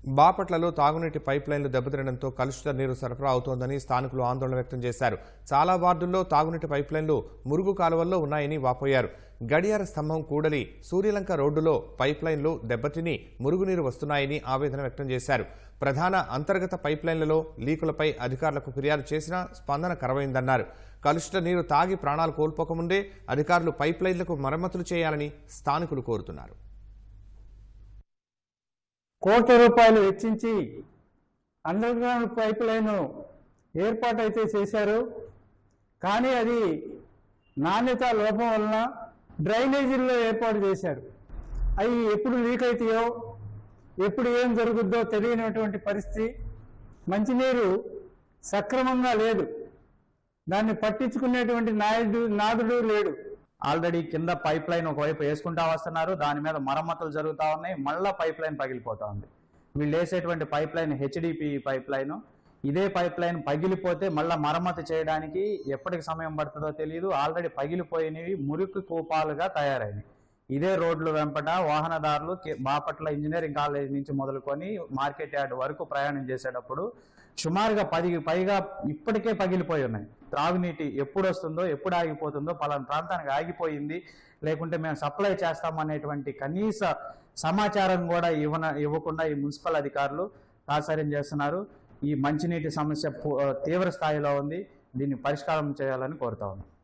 బాపట్లలో తాగునీటి పైప్ లైన్లు దెబ్బతినడంతో కలుషిత నీరు సరఫరా అవుతోందని స్థానికులు ఆందోళన వ్యక్తం చేశారు చాలా వార్డుల్లో తాగునీటి పైప్ లైన్లు మురుగు కాలువల్లో ఉన్నాయని వాపోయారు గడియార స్తంభం కూడలి సూర్యలంక రోడ్డులో పైప్ లైన్లు దెబ్బతిని మురుగునీరు వస్తున్నాయని ఆవేదన వ్యక్తం చేశారు ప్రధాన అంతర్గత పైప్ లైన్లలో లీకులపై అధికారులకు ఫిర్యాదు చేసినా స్పందన కరవైందన్నారు కలుషిత నీరు తాగి ప్రాణాలు కోల్పోకముందే అధికారులు పైప్ లైన్లకు మరమ్మతులు చేయాలని స్థానికులు కోరుతున్నారు కోట్ల రూపాయలు వెచ్చించి అండర్ గ్రౌండ్ పైప్ లైన్ ఏర్పాటు అయితే చేశారు కానీ అది నాణ్యత లోపం వలన డ్రైనేజీల్లో ఏర్పాటు చేశారు అవి ఎప్పుడు లీక్ అవుతాయో ఎప్పుడు ఏం జరుగుద్దో తెలియనటువంటి పరిస్థితి మంచినీరు సక్రమంగా లేదు దాన్ని పట్టించుకునేటువంటి నాయుడు నాదుడు లేడు ఆల్రెడీ కింద పైప్ లైన్ ఒకవైపు వేసుకుంటా వస్తున్నారు దాని మీద మరమ్మతులు జరుగుతూ ఉన్నాయి మళ్ళా పైప్ లైన్ పగిలిపోతా ఉంది వీళ్ళు వేసేటువంటి pipeline HDP pipeline ఇదే పైప్ లైన్ పగిలిపోతే మళ్ళా మరమ్మతు చేయడానికి ఎప్పటికి సమయం పడుతుందో తెలియదు ఆల్రెడీ పగిలిపోయినవి మురికి కూపాలుగా తయారైనవి ఇదే రోడ్లు వెంపట వాహనదారులు కే- బాపట్ల ఇంజనీరింగ్ కాలేజ్ నుంచి మొదలుకొని మార్కెట్ యార్డ్ వరకు ప్రయాణం చేసేటప్పుడు సుమారుగా పది పైగా ఇప్పటికే పగిలిపోయి ఉన్నాయి త్రాగునీటి ఎప్పుడు వస్తుందో ఎప్పుడు ఆగిపోతుందో పలానా ప్రాంతానికి ఆగిపోయింది లేకుంటే మేము సప్లై చేస్తామనేటువంటి కనీస సమాచారం కూడా ఇవ్వన ఇవ్వకుండా ఈ మున్సిపల్ అధికారులు తాత్సర్యం చేస్తున్నారు ఈ మంచినీటి సమస్య పు- తీవ్ర స్థాయిలో ఉంది దీన్ని పరిష్కారం చేయాలని కోరుతా ఉన్నాం